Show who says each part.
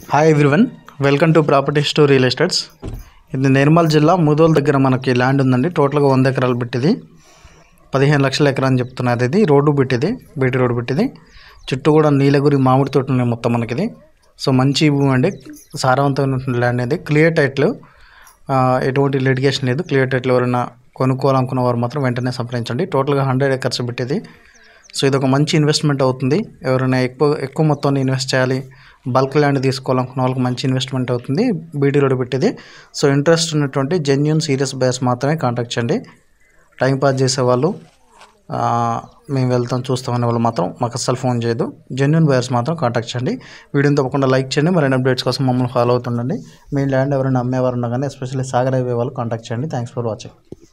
Speaker 1: hi everyone welcome to property store real estates ఇది నిర్మల్ జిల్లా ముదోల్ దగ్గర మనకి ల్యాండ్ ఉందండి టోటల్గా వంద ఎకరాలు పెట్టింది పదిహేను లక్షల ఎకరా అని చెప్తున్నది ఇది రోడ్డు పెట్టింది బీటీ రోడ్డు పెట్టింది చుట్టూ కూడా నీలగురి మామిడి తోటలు ఉన్నాయి మొత్తం మనకిది సో మంచి భూమి అండి సారవంతమైన ల్యాండ్ ఇది క్లియర్ టైట్లు ఎటువంటి లిటిగేషన్ లేదు క్లియర్ టైట్లు ఎవరైనా కొనుక్కోవాలనుకున్న వారు మాత్రం వెంటనే సంప్రదించండి టోటల్గా హండ్రెడ్ ఎకర్స్ పెట్టేది సో ఇది ఒక మంచి ఇన్వెస్ట్మెంట్ అవుతుంది ఎవరైనా ఎక్కువ ఎక్కువ మొత్తాన్ని ఇన్వెస్ట్ చేయాలి బల్క్ ల్యాండ్ తీసుకోవాలనుకున్న వాళ్ళకి మంచి ఇన్వెస్ట్మెంట్ అవుతుంది బీడీ రోడ్ పెట్టేది సో ఇంట్రెస్ట్ ఉన్నటువంటి జెన్యున్ సీరియస్ బయర్స్ మాత్రమే కాంటాక్ట్ చేయండి టైం పాస్ చేసేవాళ్ళు ఆ, మేము వెళ్తాం చూస్తామనే వాళ్ళు మాత్రం మాకు అస్సలు ఫోన్ చేయదు జెన్యున్ బయర్స్ మాత్రం కాంటాక్ట్ చేయండి వీడియోని తప్పకుండా లైక్ చేయండి మరిన్ని అప్డేట్స్ కోసం మమ్మల్ని ఫాలో అవుతుండండి మీ ల్యాండ్ ఎవరైనా అమ్మేవారు ఉన్నా కానీ ఎస్పెషల్లీ సాగర్ హైవే వాళ్ళు కాంటాక్ట్ చేయండి థ్యాంక్స్ ఫర్ వాచింగ్